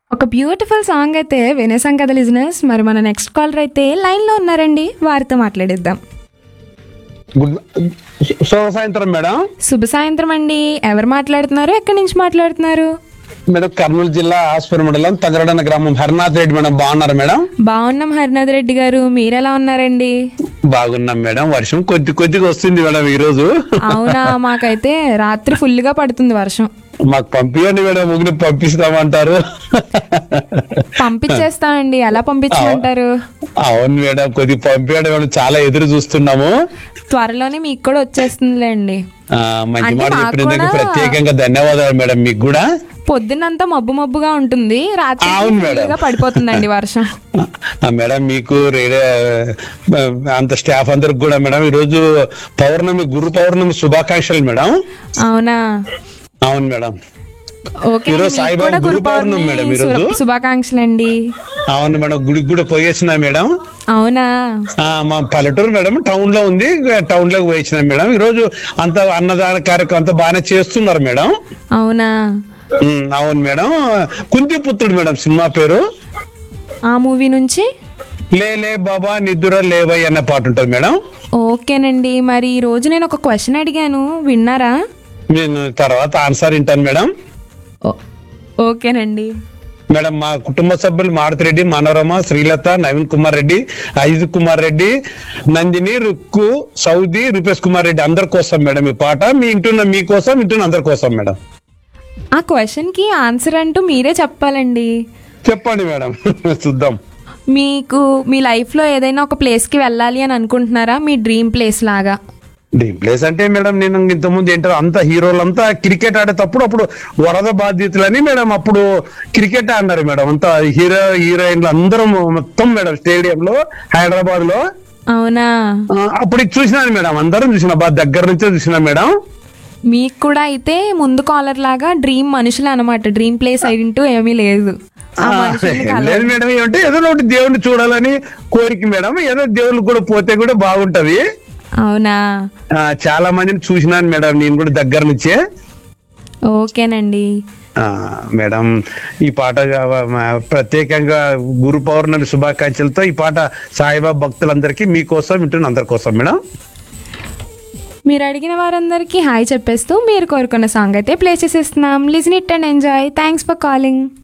ఒక beautiful song అయితే వినేసాం కదా లిజినెస్ మరి మన నెక్స్ట్ కాలర్ అయితే లైన్లో ఉన్నారండి వారితో మాట్లాడిద్దాం గుడ్ శుభ సాయంత్రం మేడం శుభ సాయంత్రం అండి ఎవరు మాట్లాడుతున్నారు ఎక్కడి నుంచి మాట్లాడుతున్నారు మేడం కర్నూలు జిల్లా ఆస్పూర్ మండలం తగరడన గ్రామం హరినాథ్ రెడ్డి మేడం బాగున్నారు మేడం బాగున్నాం హరినాథ్ రెడ్డి గారు మీరెలా ఉన్నారండి బాగున్నాం మేడం వర్షం కొద్ది కొద్దిగా వస్తుంది మేడం ఈ రోజు అవునా మాకైతే రాత్రి ఫుల్గా పడుతుంది వర్షం మాకు పంపించండి మేడం ముగ్గురు పంపిస్తామంటారు పంపించేస్తామండి ఎలా పంపించమంటారు అవును మేడం కొద్దిగా పంపించండి మేడం చాలా ఎదురు చూస్తున్నాము త్వరలోనే మీకు కూడా వచ్చేస్తుందిలేండి ఆ, మంచి అంటే మాట మాకు చెప్పినందుకు కూడా- ప్రత్యేకంగా ధన్యవాదాలు మేడం మీకు కూడా పొద్దున్నంతా మబ్బు మబ్బుగా ఉంటుంది రాత్రి అవును మేడం. ఫుల్గా పడిపోతుందండి వర్షం ఆ, మేడం మీకు రేడియో అంత స్టాఫ్ అందరికి కూడా మేడం ఈరోజు పౌర్ణమి గురు పౌర్ణమి శుభాకాంక్షలు మేడం అవునా అవును మేడం ఓకే ఈరోజు మీకు సాయిబాబా కూడా గురు గురు పౌర్ణమి పౌర్ణమి మేడం ఈరోజు. శుభ- శుభాకాంక్షలండి అవును మేడం గుడికి కూడా పోయేసిన మేడం అవునా ఆ, మా పల్లెటూరు మేడం టౌన్ లో ఉంది టౌన్ లోకి పోయించిన మేడం ఈ రోజు అంత అన్నదాన కార్యక్రమం అంతా బాగానే చేస్తున్నారు మేడం అవునా ఉమ్, అవును మేడం కుంతి పుత్రుడు మేడం సినిమా పేరు ఆ మూవీ నుంచి లే లే బాబా నిద్ర లేవై అన్న పాట ఉంటుంది మేడం ఓకేనండి మరి ఈ రోజు నేను ఒక క్వశ్చన్ అడిగాను విన్నారా నేను తర్వాత ఆన్సర్ వింటాను మేడం ఓ- ఓకేనండి మేడం మా కుటుంబ సభ్యులు మారుతిరెడ్డి మనోరమ శ్రీలత నవీన్ కుమార్ రెడ్డి ఐజు కుమార్ రెడ్డి నందిని రుక్కు సౌదీ రూపేష్ కుమార్ రెడ్డి అందరి కోసం మేడం ఈ పాట మీ ఇంటున్న మీకోసం ఇంటున్న అందరి కోసం మేడం ఆ క్వశ్చన్ కి ఆన్సర్ అంటూ మీరే చెప్పాలండి చెప్పండి మేడం చూద్దాం మీకు మీ లైఫ్ లో ఏదైనా ఒక ప్లేస్ కి వెళ్ళాలి అని అనుకుంటున్నారా మీ డ్రీమ్ ప్లేస్ లాగా డ్రీమ్ ప్లేస్ అంటే మేడం నేను ఇంతకుముందు ఏంటో అంత హీరోలంతా క్రికెట్ ఆడేటప్పుడు అప్పుడు వరద బాధితులని మేడం అప్పుడు క్రికెట్ ఆడినారు మేడం అంతా హీరో హీరోయిన్లు అందరం మొత్తం మేడం స్టేడియం లో హైదరాబాద్ లో అవునా ఆ, అప్పుడు ఇది చూసినాను మేడం అందరం చూసిన బాగా దగ్గర నుంచే చూసిన మేడం మీకు కూడా అయితే ముందు కాలర్ లాగా డ్రీమ్ మనుషులు అనమాట డ్రీమ్ ప్లేస్ అంటూ ఏమీ లేదు ఆ ఆ, మనుషుల్ని ఏం కలవాలి. లేదు మేడం ఏమంటే ఏదో ఒకటి దేవుడిని చూడాలని కోరిక మేడం ఏదో దేవుళ్ళు కూడా పోతే కూడా బాగుంటది అవునా ఆ, చాలా మందిని చూసినాను మేడం నేను కూడా దగ్గర నుంచే ఓకేనండి ఆ, మేడం ఈ పాట ఆ, ప్రత్యేకంగా గురు పౌర్ణమి శుభాకాంక్షలతో ఈ పాట సాయిబాబా భక్తులందరికీ మీకోసం వింటున్న అందరి కోసం మేడం మీరు అడిగిన వారందరికీ హాయ్ చెప్పేస్తూ మీరు కోరుకున్న సాంగ్ అయితే ప్లే చేసేస్తున్నాం listen it and enjoy thanks for calling